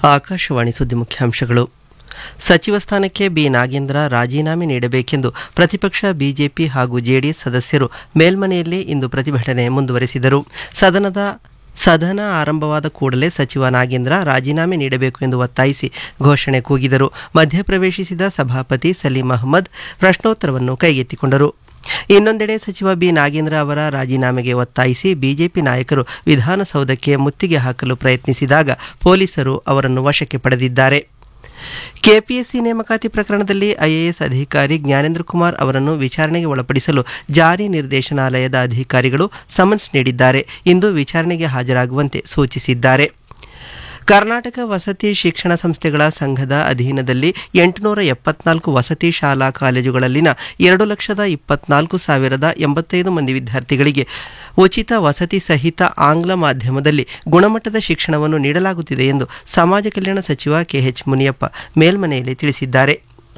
ಆಕಾಶವಾಣಿ ಸುದ್ದಿ ಮುಖ್ಯಾಂಶಗಳು ಸಚಿವ ಸ್ಥಾನಕ್ಕೆ ಬಿ ನಾಗೇಂದ್ರ ರಾಜೀನಾಮೆ ನೀಡಬೇಕೆಂದು ಪ್ರತಿಪಕ್ಷ ಬಿಜೆಪಿ ಹಾಗೂ ಜೆಡಿಎಸ್ ಸದಸ್ಯರು ಮೇಲ್ಮನೆಯಲ್ಲಿ ಇಂದು ಪ್ರತಿಭಟನೆ ಮುಂದುವರೆಸಿದರು ಸದನದ ಸದನ ಆರಂಭವಾದ ಕೂಡಲೇ ಸಚಿವ ನಾಗೇಂದ್ರ ರಾಜೀನಾಮೆ ನೀಡಬೇಕು ಎಂದು ಒತ್ತಾಯಿಸಿ ಘೋಷಣೆ ಕೂಗಿದರು ಮಧ್ಯಪ್ರವೇಶಿಸಿದ ಸಭಾಪತಿ ಸಲೀಂ ಅಹ್ಮದ್ ಪ್ರಶ್ನೋತ್ತರವನ್ನು ಕೈಗೆತ್ತಿಕೊಂಡರು ಇನ್ನೊಂದೆಡೆ ಸಚಿವ ಬಿ ನಾಗೇಂದ್ರ ಅವರ ರಾಜೀನಾಮೆಗೆ ಒತ್ತಾಯಿಸಿ ಬಿಜೆಪಿ ನಾಯಕರು ವಿಧಾನಸೌಧಕ್ಕೆ ಮುತ್ತಿಗೆ ಹಾಕಲು ಪ್ರಯತ್ನಿಸಿದಾಗ ಪೊಲೀಸರು ಅವರನ್ನು ವಶಕ್ಕೆ ಪಡೆದಿದ್ದಾರೆ ಕೆಪಿಎಸ್ಸಿ ನೇಮಕಾತಿ ಪ್ರಕರಣದಲ್ಲಿ ಐಎಎಸ್ ಅಧಿಕಾರಿ ಜ್ಞಾನೇಂದ್ರ ಕುಮಾರ್ ಅವರನ್ನು ವಿಚಾರಣೆಗೆ ಒಳಪಡಿಸಲು ಜಾರಿ ನಿರ್ದೇಶನಾಲಯದ ಅಧಿಕಾರಿಗಳು ಸಮನ್ಸ್ ನೀಡಿದ್ದಾರೆ ಇಂದು ವಿಚಾರಣೆಗೆ ಹಾಜರಾಗುವಂತೆ ಸೂಚಿಸಿದ್ದಾರೆ ಕರ್ನಾಟಕ ವಸತಿ ಶಿಕ್ಷಣ ಸಂಸ್ಥೆಗಳ ಸಂಘದ ಅಧೀನದಲ್ಲಿ ಎಂಟುನೂರ ಎಪ್ಪತ್ನಾಲ್ಕು ವಸತಿ ಶಾಲಾ ಕಾಲೇಜುಗಳಲ್ಲಿನ ಎರಡು ಲಕ್ಷದ ಇಪ್ಪತ್ನಾಲ್ಕು ಸಾವಿರದ ಎಂಬತ್ತೈದು ಮಂದಿ ವಿದ್ಯಾರ್ಥಿಗಳಿಗೆ ಉಚಿತ ವಸತಿ ಸಹಿತ ಆಂಗ್ಲ ಮಾಧ್ಯಮದಲ್ಲಿ ಗುಣಮಟ್ಟದ ಶಿಕ್ಷಣವನ್ನು ನೀಡಲಾಗುತ್ತಿದೆ ಎಂದು ಸಮಾಜ ಕಲ್ಯಾಣ ಸಚಿವ ಕೆಎಚ್ ಮುನಿಯಪ್ಪ ಮೇಲ್ಮನೆಯಲ್ಲಿ ತಿಳಿಸಿದ್ದಾರೆ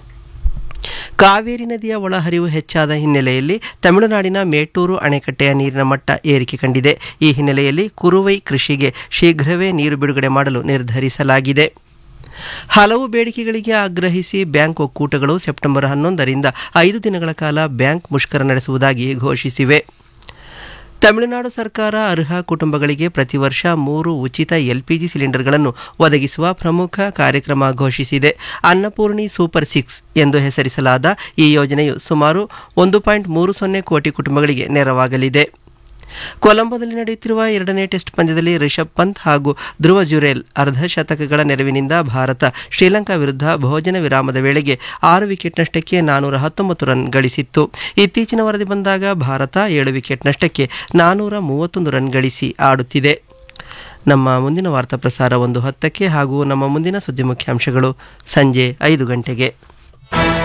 ಕಾವೇರಿ ನದಿಯ ಒಳಹರಿವು ಹೆಚ್ಚಾದ ಹಿನ್ನೆಲೆಯಲ್ಲಿ ತಮಿಳುನಾಡಿನ ಮೇಟೂರು ಅಣೆಕಟ್ಟೆಯ ನೀರಿನ ಮಟ್ಟ ಏರಿಕೆ ಕಂಡಿದೆ ಈ ಹಿನ್ನೆಲೆಯಲ್ಲಿ ಕುರುವೈ ಕೃಷಿಗೆ ಶೀಘ್ರವೇ ನೀರು ಬಿಡುಗಡೆ ಮಾಡಲು ನಿರ್ಧರಿಸಲಾಗಿದೆ ಹಲವು ಬೇಡಿಕೆಗಳಿಗೆ ಆಗ್ರಹಿಸಿ ಬ್ಯಾಂಕ್ ಒಕ್ಕೂಟಗಳು ಸೆಪ್ಟೆಂಬರ್ ಹನ್ನೊಂದರಿಂದ ಐದು ದಿನಗಳ ಕಾಲ ಬ್ಯಾಂಕ್ ಮುಷ್ಕರ ನಡೆಸುವುದಾಗಿ ಘೋಷಿಸಿವೆ ತಮಿಳುನಾಡು ಸರ್ಕಾರ ಅರ್ಹ ಕುಟುಂಬಗಳಿಗೆ ಪ್ರತಿ ವರ್ಷ ಮೂರು ಉಚಿತ ಎಲ್ಪಿಜಿ ಸಿಲಿಂಡರ್ಗಳನ್ನು ಒದಗಿಸುವ ಪ್ರಮುಖ ಕಾರ್ಯಕ್ರಮ ಘೋಷಿಸಿದೆ ಅನ್ನಪೂರ್ಣಿ ಸೂಪರ್ ಸಿಕ್ಸ್ ಎಂದು ಹೆಸರಿಸಲಾದ ಈ ಯೋಜನೆಯು ಸುಮಾರು ಒಂದು ಪಾಯಿಂಟ್ ಮೂರು ಸೊನ್ನೆ ಕೋಟಿ ಕುಟುಂಬಗಳಿಗೆ ನೆರವಾಗಲಿದೆ ಕೊಲಂಬೋದಲ್ಲಿ ನಡೆಯುತ್ತಿರುವ ಎರಡನೇ ಟೆಸ್ಟ್ ಪಂದ್ಯದಲ್ಲಿ ರಿಷಬ್ ಪಂತ್ ಹಾಗೂ ಧ್ರುವ ಜುರೇಲ್ ಅರ್ಧ ಶತಕಗಳ ನೆರವಿನಿಂದ ಭಾರತ ಶ್ರೀಲಂಕಾ ವಿರುದ್ಧ ಭೋಜನ ವಿರಾಮದ ವೇಳೆಗೆ ಆರು ವಿಕೆಟ್ ನಷ್ಟಕ್ಕೆ ನಾನೂರ ಹತ್ತೊಂಬತ್ತು ರನ್ ಗಳಿಸಿತ್ತು ಇತ್ತೀಚಿನ ವರದಿ ಬಂದಾಗ ಭಾರತ ಏಳು ವಿಕೆಟ್ ನಷ್ಟಕ್ಕೆ ನಾನೂರ ಮೂವತ್ತೊಂದು ರನ್ ಗಳಿಸಿ ಆಡುತ್ತಿದೆ ನಮ್ಮ ಮುಂದಿನ ವಾರ್ತಾ ಪ್ರಸಾರ ಒಂದು ಹತ್ತಕ್ಕೆ ಹಾಗೂ ನಮ್ಮ ಮುಂದಿನ ಸುದ್ದಿ ಮುಖ್ಯಾಂಶಗಳು ಸಂಜೆ ಐದು ಗಂಟೆಗೆ